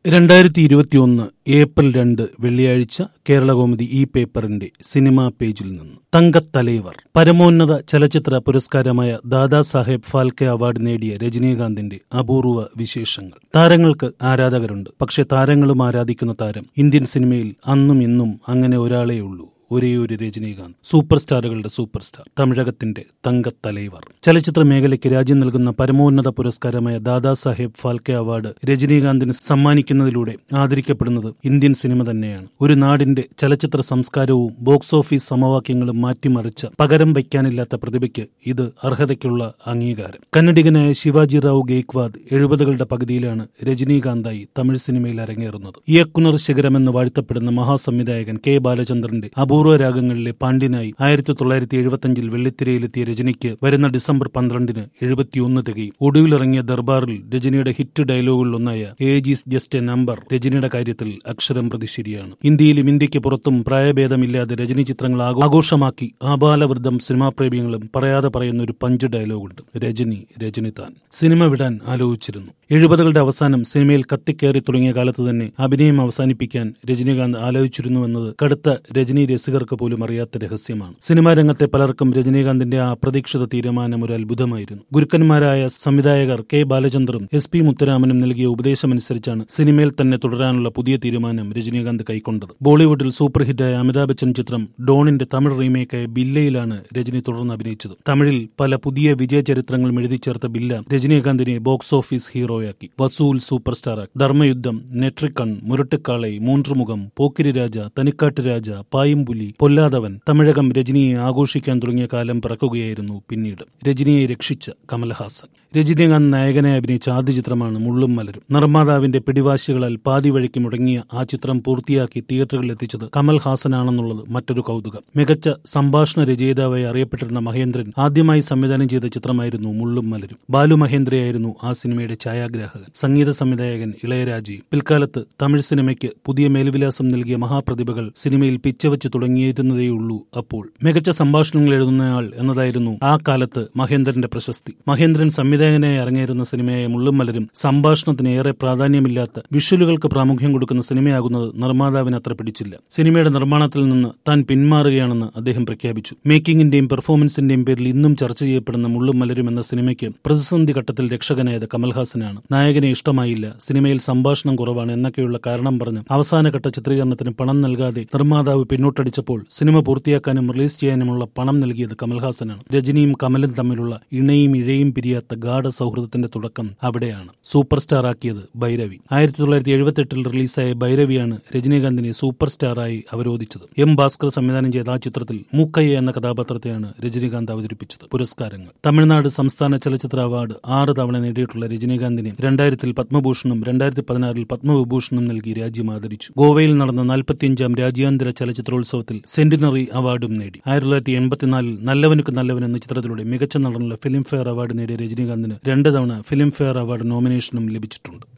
രണ്ടായിരത്തി ഇരുപത്തിയൊന്ന് ഏപ്രിൽ രണ്ട് വെള്ളിയാഴ്ച കേരളകൗമുദി ഈ പേപ്പറിന്റെ സിനിമാ പേജിൽ നിന്ന് തങ്കത്തലൈവർ പരമോന്നത ചലച്ചിത്ര പുരസ്കാരമായ ദാദാ സാഹേബ് ഫാൽക്കെ അവാർഡ് നേടിയ രജനീകാന്തിന്റെ അപൂർവ വിശേഷങ്ങൾ താരങ്ങൾക്ക് ആരാധകരുണ്ട് പക്ഷെ താരങ്ങളും ആരാധിക്കുന്ന താരം ഇന്ത്യൻ സിനിമയിൽ അന്നും ഇന്നും അങ്ങനെ ഒരാളേ ഉള്ളൂ ഒരേ ഒരു രജനീകാന്ത് സൂപ്പർ സ്റ്റാറുകളുടെ സൂപ്പർ സ്റ്റാർ തമിഴകത്തിന്റെ തങ്കത്തലൈവർ ചലച്ചിത്ര മേഖലയ്ക്ക് രാജ്യം നൽകുന്ന പരമോന്നത പുരസ്കാരമായ ദാദാ സാഹേബ് ഫാൽക്കെ അവാർഡ് രജനീകാന്തിന് സമ്മാനിക്കുന്നതിലൂടെ ആദരിക്കപ്പെടുന്നത് ഇന്ത്യൻ സിനിമ തന്നെയാണ് ഒരു നാടിന്റെ ചലച്ചിത്ര സംസ്കാരവും ബോക്സ് ഓഫീസ് സമവാക്യങ്ങളും മാറ്റിമറിച്ച പകരം വയ്ക്കാനില്ലാത്ത പ്രതിഭയ്ക്ക് ഇത് അർഹതയ്ക്കുള്ള അംഗീകാരം കന്നഡികനായ ശിവാജി റാവു ഗെയ്ക്വാദ് എഴുപതുകളുടെ പകുതിയിലാണ് രജനീകാന്തായി തമിഴ് സിനിമയിൽ അരങ്ങേറുന്നത് ഇയക്കുനർ ശിഖരമെന്ന് വാഴ്ത്തപ്പെടുന്ന മഹാസംവിധായകൻ കെ ബാലചന്ദ്രന്റെ അപൂർവ രാഗങ്ങളിലെ പാണ്ഡ്യനായി ആയിരത്തി തൊള്ളായിരത്തി എഴുപത്തിയഞ്ചിൽ വെള്ളിത്തിരയിലെത്തിയ രജനിക്ക് വരുന്ന ഡിസംബർ പന്ത്രണ്ടിന് എഴുപത്തിയൊന്ന് തികയും ഒടുവിലിറങ്ങിയ ദർബാറിൽ രജനിയുടെ ഹിറ്റ് ഡയലോഗുകളിലൊന്നായ ഏജീസ് ജസ്റ്റ് എ നമ്പർ രജനിയുടെ കാര്യത്തിൽ അക്ഷരം പ്രതി ശരിയാണ് ഇന്ത്യയിലും ഇന്ത്യക്ക് പുറത്തും പ്രായഭേദമില്ലാതെ രജനി ചിത്രങ്ങൾ ആഘോ- ആഘോഷമാക്കി ആബാലവൃദ്ധം സിനിമാ പ്രേമികളും പറയാതെ പറയുന്ന ഒരു പഞ്ച് ഡയലോഗുണ്ട് രജനി രജനി താൻ സിനിമ വിടാൻ ആലോചിച്ചിരുന്നു എഴുപതുകളുടെ അവസാനം സിനിമയിൽ കത്തിക്കേറി തുടങ്ങിയ കാലത്ത് തന്നെ അഭിനയം അവസാനിപ്പിക്കാൻ രജനീകാന്ത് ആലോചിച്ചിരുന്നുവെന്നത് കടുത്ത രജനി രസികർക്ക് പോലും അറിയാത്ത രഹസ്യമാണ് സിനിമാ രംഗത്തെ പലർക്കും രജനീകാന്തിന്റെ ആ അപ്രതീക്ഷിത തീരുമാനം ഒരു അത്ഭുതമായിരുന്നു ഗുരുക്കന്മാരായ സംവിധായകർ കെ ബാലചന്ദ്രനും എസ് പി മുത്തുരാമനും നൽകിയ ഉപദേശമനുസരിച്ചാണ് സിനിമയിൽ തന്നെ തുടരാനുള്ള പുതിയ തീരുമാനം രജനീകാന്ത് കൈക്കൊണ്ടത് ബോളിവുഡിൽ സൂപ്പർ ഹിറ്റായ അമിതാഭ് ബച്ചൻ ചിത്രം ഡോണിന്റെ തമിഴ് റീമേക്കായ ബില്ലയിലാണ് രജനി തുടർന്ന് അഭിനയിച്ചത് തമിഴിൽ പല പുതിയ വിജയ ചരിത്രങ്ങളും എഴുതി ചേർത്ത ബില്ല രജനീകാന്തിനെ ബോക്സ് ഓഫീസ് ഹീറോയാക്കി വസൂൽ സൂപ്പർ സ്റ്റാറാക്കി ധർമ്മയുദ്ധം നെട്രിക്കൺ മുരട്ടുക്കാളை മൂன்றுമുഖം പോക്കിരി രാജ തനിക്കാട്ട് രാജ പായുംപുലി പൊല്ലാതവൻ തമിഴകം രജനിയെ ആഘോഷിക്കാൻ തുടങ്ങിയ കാലം പിറക്കുകയായിരുന്നു പിന്നീട് രജനിയെ രക്ഷിച്ച കമൽഹാസൻ രജനീകാന്ത് നായകനായി അഭിനയിച്ച ആദ്യ ചിത്രമാണ് മുള്ളും മലരും നിർമ്മാതാവിന്റെ പിടിവാശികളാൽ പാതി വഴിക്ക് മുടങ്ങിയ ആ ചിത്രം പൂർത്തിയാക്കി തിയേറ്ററുകളിൽ എത്തിച്ചത് കമൽഹാസനാണെന്നുള്ളത് മറ്റൊരു കൗതുകം മികച്ച സംഭാഷണ രചയിതാവായി അറിയപ്പെട്ടിരുന്ന മഹേന്ദ്രൻ ആദ്യമായി സംവിധാനം ചെയ്ത ചിത്രമായിരുന്നു മുള്ളും മലരും ബാലു മഹേന്ദ്രയായിരുന്നു ആ സിനിമയുടെ ഛായാഗ്രാഹകൻ സംഗീത സംവിധായകൻ ഇളയരാജയും പിൽക്കാലത്ത് തമിഴ് സിനിമയ്ക്ക് പുതിയ മേൽവിലാസം നൽകിയ മഹാപ്രതിഭകൾ സിനിമയിൽ പിച്ചവച്ച് തുടങ്ങിയിരുന്നതേയുള്ളൂ അപ്പോൾ മികച്ച സംഭാഷണങ്ങൾ എഴുതുന്നയാൾ എന്നതായിരുന്നു ആ കാലത്ത് മഹേന്ദ്രന്റെ പ്രശസ്തി മഹേന്ദ്രൻ സംവിധായകനായി ഇറങ്ങിയിരുന്ന സിനിമയായ മുള്ളും മലരും സംഭാഷണത്തിന് ഏറെ പ്രാധാന്യമില്ലാത്ത വിഷ്വലുകൾക്ക് പ്രാമുഖ്യം കൊടുക്കുന്ന സിനിമയാകുന്നത് നിർമ്മാതാവിന് അത്ര പിടിച്ചില്ല സിനിമയുടെ നിർമ്മാണത്തിൽ നിന്ന് താൻ പിന്മാറുകയാണെന്ന് അദ്ദേഹം പ്രഖ്യാപിച്ചു മേക്കിംഗിന്റെയും പെർഫോമൻസിന്റെയും പേരിൽ ഇന്നും ചർച്ച ചെയ്യപ്പെടുന്ന മുള്ളും മലരും എന്ന സിനിമയ്ക്ക് പ്രതിസന്ധി ഘട്ടത്തിൽ രക്ഷകനായത് കമൽഹാസനാണ് നായകനെ ഇഷ്ടമായില്ല സിനിമയിൽ സംഭാഷണം കുറവാണ് എന്നൊക്കെയുള്ള കാരണം പറഞ്ഞ് അവസാനഘട്ട ചിത്രീകരണത്തിന് പണം നൽകാതെ നിർമ്മാതാവ് പിന്നോട്ടടിച്ചപ്പോൾ സിനിമ പൂർത്തിയാക്കാനും റിലീസ് ചെയ്യാനുമുള്ള പണം നൽകിയത് കമൽഹാസനാണ് രജനിയും കമലും തമ്മിലുള്ള ഇണയും ഇഴയും പിരിയാത്ത ഗാഢ സൗഹൃദത്തിന്റെ തുടക്കം അവിടെയാണ് സൂപ്പർ സ്റ്റാർ ആക്കിയത് ഭൈരവി ആയിരത്തി തൊള്ളായിരത്തി എഴുപത്തെട്ടിൽ റിലീസായ ഭൈരവിയാണ് രജനീകാന്തിനെ സൂപ്പർ സ്റ്റാറായി അവരോധിച്ചത് എം ഭാസ്കർ സംവിധാനം ചെയ്ത ആ ചിത്രത്തിൽ മൂക്കയ്യ എന്ന കഥാപാത്രത്തെയാണ് രജനീകാന്ത് അവതരിപ്പിച്ചത് പുരസ്കാരങ്ങൾ തമിഴ്നാട് സംസ്ഥാന ചലച്ചിത്ര അവാർഡ് ആറ് തവണ നേടിയിട്ടുള്ള രജനീകാന്തിനെ രണ്ടായിരത്തിൽ പത്മഭൂഷണും രണ്ടായിരത്തി പതിനാറിൽ പത്മവിഭൂഷണും നൽകി രാജ്യം ആദരിച്ചു ഗോവയിൽ നടന്ന നാൽപ്പത്തിയഞ്ചാം രാജ്യാന്തര ചലച്ചിത്രോത്സവത്തിൽ സെന്റിനറി അവാർഡും നേടി ആയിരത്തി തൊള്ളായിരത്തി എൺപത്തിനാലിൽ നല്ലവനുക്ക് നല്ലവൻ എന്ന ചിത്രത്തിലൂടെ മികച്ച നടനുള്ള ഫിലിം ഫെയർ അവാർഡ് നേടിയ രജനീകാന്തിന് രണ്ട് തവണ ഫിലിം ഫെയർ അവാർഡ് നോമിനേഷനും ലഭിച്ചിട്ടുണ്ട്